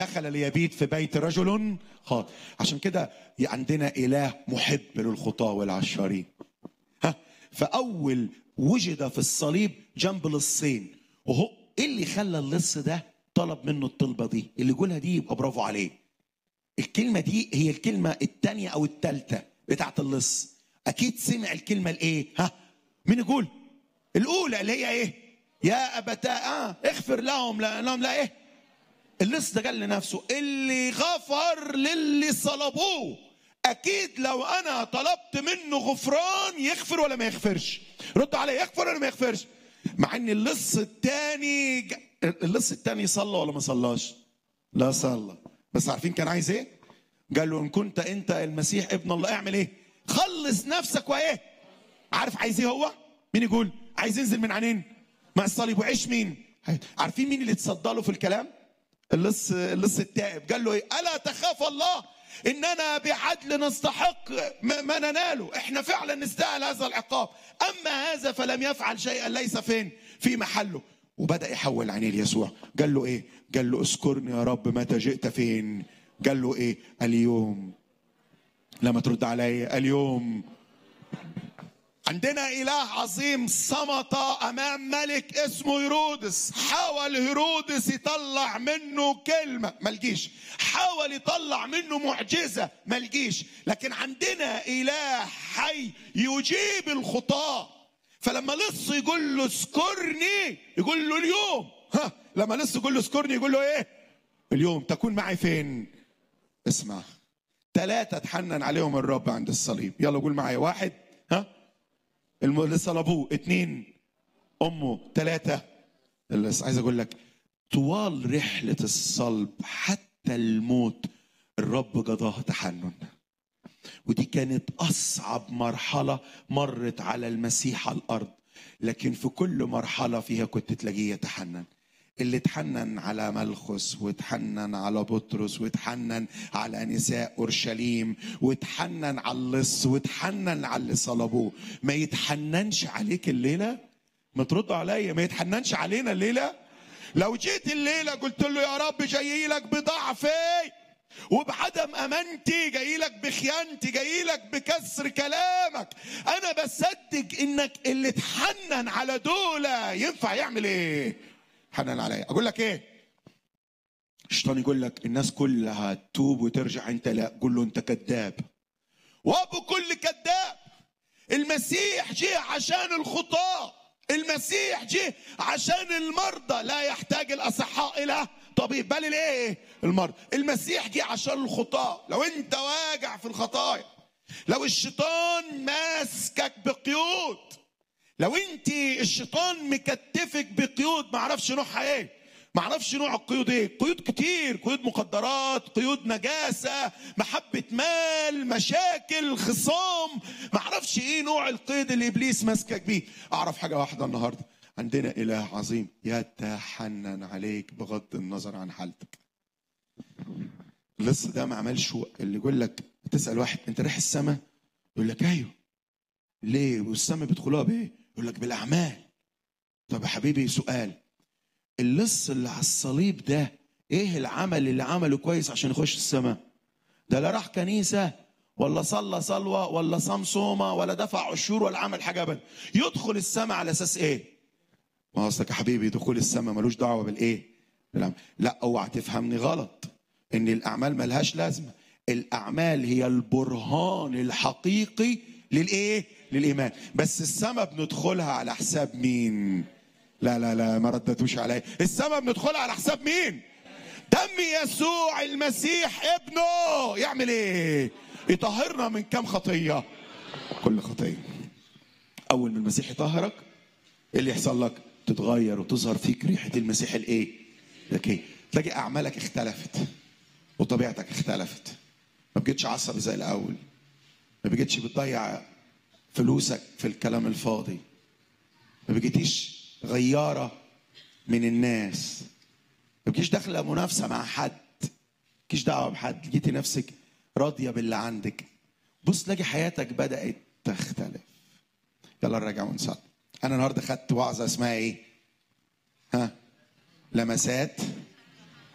دخل ليبيت في بيت رجل خاطئ عشان كده عندنا اله محب للخطاه والعشارين ها فاول وجد في الصليب جنب لصين وهو ايه اللي خلى اللص ده طلب منه الطلبه دي اللي يقولها دي يبقى برافو عليه الكلمه دي هي الكلمه الثانيه او الثالثه بتاعت اللص اكيد سمع الكلمه الايه ها مين يقول الاولى اللي هي ايه يا ابتاه اه اغفر لهم لانهم لا ايه اللص ده قال لنفسه اللي غفر للي صلبوه اكيد لو انا طلبت منه غفران يغفر ولا ما يغفرش رد عليه يغفر ولا ما يغفرش مع ان اللص الثاني اللص الثاني صلى ولا ما صلاش لا صلى بس عارفين كان عايز ايه قال له ان كنت انت المسيح ابن الله اعمل ايه خلص نفسك وايه عارف عايز ايه هو مين يقول عايز ينزل من عينين مع الصليب وعيش مين عارفين مين اللي تصدى له في الكلام اللص اللص التائب قال له ايه الا تخاف الله اننا بعدل نستحق ما نناله احنا فعلا نستاهل هذا العقاب اما هذا فلم يفعل شيئا ليس فين في محله وبدا يحول عينيه ليسوع قال له ايه قال له اذكرني يا رب متى جئت فين قال له ايه اليوم لما ترد عليا اليوم عندنا إله عظيم صمت أمام ملك اسمه هيرودس حاول هيرودس يطلع منه كلمة ملجيش حاول يطلع منه معجزة ملجيش لكن عندنا إله حي يجيب الخطاة فلما لص يقول له اذكرني يقول له اليوم ها لما لص يقول له اذكرني يقول له ايه اليوم تكون معي فين اسمع ثلاثة اتحنن عليهم الرب عند الصليب يلا قول معايا واحد ها اللي صلبوه اثنين امه ثلاثه اللي عايز اقول لك طوال رحله الصلب حتى الموت الرب قضاها تحنن ودي كانت اصعب مرحله مرت على المسيح على الارض لكن في كل مرحله فيها كنت تلاقيه يتحنن اللي اتحنن على ملخص واتحنن على بطرس واتحنن على نساء اورشليم واتحنن على اللص واتحنن على اللي صلبوه ما يتحننش عليك الليله ما ترد عليا ما يتحننش علينا الليله لو جيت الليله قلت له يا رب جاي لك بضعفي وبعدم امانتي جاي لك بخيانتي جاي لك بكسر كلامك انا بصدق انك اللي اتحنن على دول ينفع يعمل ايه حنن عليا اقول لك ايه الشيطان يقول لك الناس كلها تتوب وترجع انت لا قول له انت كذاب وابو كل كذاب المسيح جه عشان الخطاه المسيح جه عشان المرضى لا يحتاج الاصحاء الى طبيب بل الايه المرضى المسيح جه عشان الخطاه لو انت واجع في الخطايا لو الشيطان ماسكك بقيود لو انت الشيطان مكتفك بقيود ما اعرفش نوعها ايه ما اعرفش نوع القيود ايه قيود كتير قيود مخدرات قيود نجاسه محبه مال مشاكل خصام ما اعرفش ايه نوع القيد اللي ابليس ماسكك بيه اعرف حاجه واحده النهارده عندنا اله عظيم يتحنن عليك بغض النظر عن حالتك لسه ده ما عملش اللي يقول لك تسال واحد انت رايح السماء يقول لك ايوه ليه والسماء بيدخلوها بايه يقول لك بالاعمال طب يا حبيبي سؤال اللص اللي على الصليب ده ايه العمل اللي عمله كويس عشان يخش السماء ده لا راح كنيسه ولا صلى صلوه ولا صام صومه ولا دفع عشور ولا عمل حاجه ابدا يدخل السماء على اساس ايه ما قصدك يا حبيبي دخول السماء ملوش دعوه بالايه بالعمل. لا اوعى تفهمني غلط ان الاعمال ملهاش لازمه الاعمال هي البرهان الحقيقي للايه للايمان بس السماء بندخلها على حساب مين لا لا لا ما ردتوش عليا السماء بندخلها على حساب مين دم يسوع المسيح ابنه يعمل ايه يطهرنا من كم خطيه كل خطيه اول ما المسيح يطهرك ايه اللي يحصل لك تتغير وتظهر فيك ريحه المسيح الايه لك ايه تلاقي اعمالك اختلفت وطبيعتك اختلفت ما بقتش عصبي زي الاول ما بقتش بتضيع فلوسك في الكلام الفاضي ما بقيتيش غيارة من الناس ما بقيتيش داخلة منافسة مع حد مالكيش دعوة بحد لقيتي نفسك راضية باللي عندك بص تلاقي حياتك بدأت تختلف يلا نراجع ونصلي أنا النهاردة خدت وعظة اسمها إيه؟ ها؟ لمسات